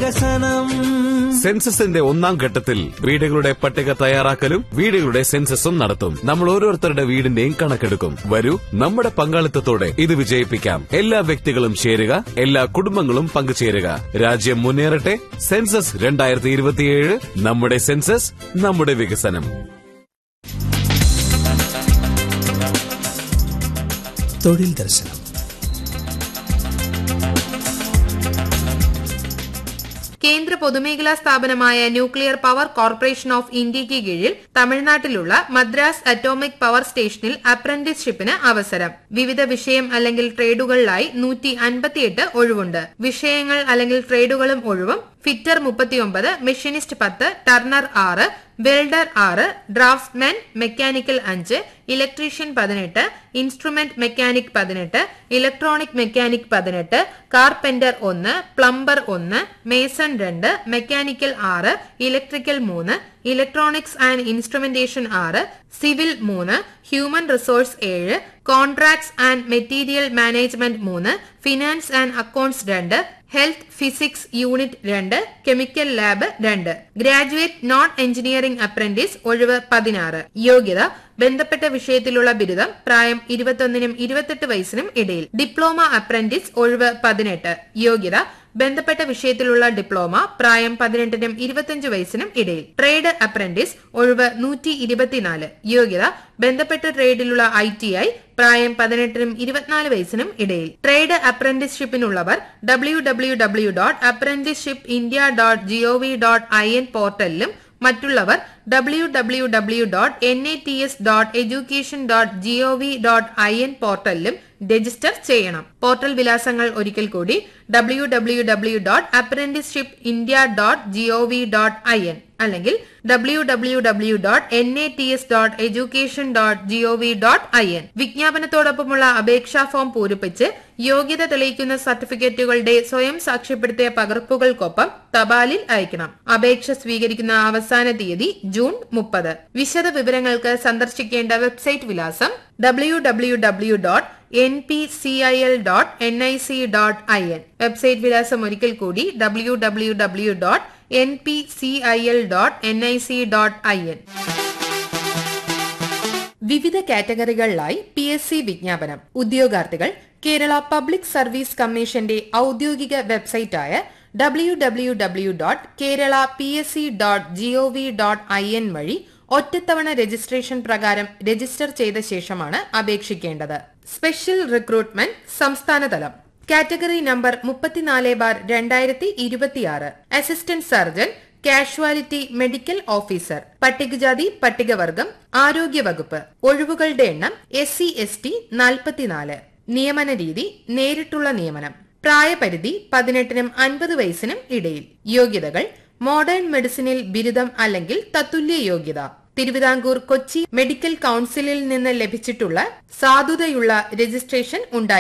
വികസനം സെൻസസിന്റെ ഒന്നാം ഘട്ടത്തിൽ വീടുകളുടെ പട്ടിക തയ്യാറാക്കലും വീടുകളുടെ സെൻസസും നടത്തും നമ്മൾ ഓരോരുത്തരുടെ വീടിന്റെയും കണക്കെടുക്കും വരൂ നമ്മുടെ പങ്കാളിത്തത്തോടെ ഇത് വിജയിപ്പിക്കാം എല്ലാ വ്യക്തികളും ചേരുക എല്ലാ കുടുംബങ്ങളും പങ്കുചേരുക രാജ്യം മുന്നേറട്ടെ സെൻസസ് രണ്ടായിരത്തി ഇരുപത്തിയേഴ് നമ്മുടെ സെൻസസ് നമ്മുടെ വികസനം തൊഴിൽ ദർശനം കേന്ദ്ര പൊതുമേഖലാ സ്ഥാപനമായ ന്യൂക്ലിയർ പവർ കോർപ്പറേഷൻ ഓഫ് ഇന്ത്യയ്ക്ക് കീഴിൽ തമിഴ്നാട്ടിലുള്ള മദ്രാസ് അറ്റോമിക് പവർ സ്റ്റേഷനിൽ അപ്രന്റീസ്ഷിപ്പിന് അവസരം വിവിധ വിഷയം അല്ലെങ്കിൽ ട്രേഡുകളിലായി നൂറ്റി അൻപത്തിയെട്ട് ഒഴിവുണ്ട് വിഷയങ്ങൾ അല്ലെങ്കിൽ ട്രേഡുകളും ഒഴിവും ഫിറ്റർ മുപ്പത്തിയൊമ്പത് മെഷീനിസ്റ്റ് പത്ത് ടർണർ ആറ് വെൽഡർ ആറ് ഡ്രാഫ്റ്റ്സ്മാൻ മെക്കാനിക്കൽ അഞ്ച് ഇലക്ട്രീഷ്യൻ പതിനെട്ട് ഇൻസ്ട്രുമെന്റ് മെക്കാനിക് പതിനെട്ട് ഇലക്ട്രോണിക് മെക്കാനിക് പതിനെട്ട് കാർപെന്റർ ഒന്ന് പ്ലംബർ ഒന്ന് മേസൺ രണ്ട് മെക്കാനിക്കൽ ആറ് ഇലക്ട്രിക്കൽ മൂന്ന് ഇലക്ട്രോണിക്സ് ആൻഡ് ഇൻസ്ട്രുമെന്റേഷൻ ആറ് സിവിൽ മൂന്ന് ഹ്യൂമൻ റിസോഴ്സ് ഏഴ് കോൺട്രാക്ട്സ് ആൻഡ് മെറ്റീരിയൽ മാനേജ്മെന്റ് മൂന്ന് ഫിനാൻസ് ആൻഡ് അക്കൌണ്ട്സ് രണ്ട് ഹെൽത്ത് ഫിസിക്സ് യൂണിറ്റ് രണ്ട് കെമിക്കൽ ലാബ് രണ്ട് ഗ്രാജുവേറ്റ് നോൺ എഞ്ചിനീയറിംഗ് അപ്രന്റീസ് ഒഴിവ് പതിനാറ് യോഗ്യത ബന്ധപ്പെട്ട വിഷയത്തിലുള്ള ബിരുദം പ്രായം ഇരുപത്തൊന്നിനും ഇരുപത്തെട്ട് വയസ്സിനും ഇടയിൽ ഡിപ്ലോമ അപ്രന്റീസ് ഒഴിവ് പതിനെട്ട് യോഗ്യത ബന്ധപ്പെട്ട വിഷയത്തിലുള്ള ഡിപ്ലോമ പ്രായം പതിനെട്ടിനും ഇരുപത്തിയഞ്ച് വയസ്സിനും ഇടയിൽ ട്രേഡ് അപ്രന്റീസ് ഒഴിവ് നൂറ്റി ഇരുപത്തിനാല് യോഗ്യത ബന്ധപ്പെട്ട ട്രേഡിലുള്ള ഐ ടി ഐ പ്രായം പതിനെട്ടിനും ഇരുപത്തിനാല് വയസ്സിനും ഇടയിൽ ട്രേഡ് അപ്രന്റീസ്ഷിപ്പിനുള്ളവർ W W W dot apprenticeship India dot GOV dot I N പോർട്ടലിലും മറ്റുള്ളവർ W W W dot N I T S dot education dot GOV dot I N പോർട്ടലിലും രജിസ്റ്റർ ചെയ്യണം പോർട്ടൽ വിലാസങ്ങൾ ഒരിക്കൽ കൂടി W W W dot apprenticeship India dot GOV dot I N അല്ലെങ്കിൽ W W W dot N A T S dot education dot GOV dot I N വിജ്ഞാപനത്തോടൊപ്പമുള്ള അപേക്ഷാ form പൂരിപ്പിച്ച് യോഗ്യത തെളിയിക്കുന്ന സർട്ടിഫിക്കറ്റുകളുടെ സ്വയം സാക്ഷ്യപ്പെടുത്തിയ പകർപ്പുകൾക്കൊപ്പം തപാലിൽ അയക്കണം അപേക്ഷ സ്വീകരിക്കുന്ന അവസാന തീയതി ജൂൺ മുപ്പത് വിശദ വിവരങ്ങൾക്ക് സന്ദർശിക്കേണ്ട വെബ്സൈറ്റ് വിലാസം W W W dot N P C I L dot N I C dot I N website വിലാസം ഒരിക്കൽ കൂടി W W W dot N P C I L dot N I C dot I N വിവിധ കാറ്റഗറികളിലായി P S C വിജ്ഞാപനം ഉദ്യോഗാർത്ഥികൾ Kerala public service കമ്മീഷന്റെ ഔദ്യോഗിക വെബ്സൈറ്റായ W W W dot Kerala P S C dot GOV dot I N വഴി ഒറ്റത്തവണ registration പ്രകാരം രജിസ്റ്റർ ചെയ്ത ശേഷമാണ് അപേക്ഷിക്കേണ്ടത് സ്പെഷ്യൽ റിക്രൂട്ട്മെന്റ് സംസ്ഥാനതലം കാറ്റഗറി നമ്പർ മുപ്പത്തിനാല് ബാർ രണ്ടായിരത്തി ഇരുപത്തിയാറ് assistant surgeon casualty medical officer പട്ടികജാതി പട്ടികവർഗം ആരോഗ്യവകുപ്പ് ഒഴിവുകളുടെ എണ്ണം എസ് സി എസ് ടി നാൽപ്പത്തിനാല് നിയമന രീതി നേരിട്ടുള്ള നിയമനം പ്രായപരിധി പതിനെട്ടിനും അൻപത് വയസ്സിനും ഇടയിൽ യോഗ്യതകൾ മോഡേൺ മെഡിസിനിൽ ബിരുദം അല്ലെങ്കിൽ തത്തുല്യ യോഗ്യത തിരുവിതാംകൂർ കൊച്ചി മെഡിക്കൽ കൌൺസിലിൽ നിന്ന് ലഭിച്ചിട്ടുള്ള സാധുതയുള്ള രജിസ്ട്രേഷൻ ഉണ്ടായി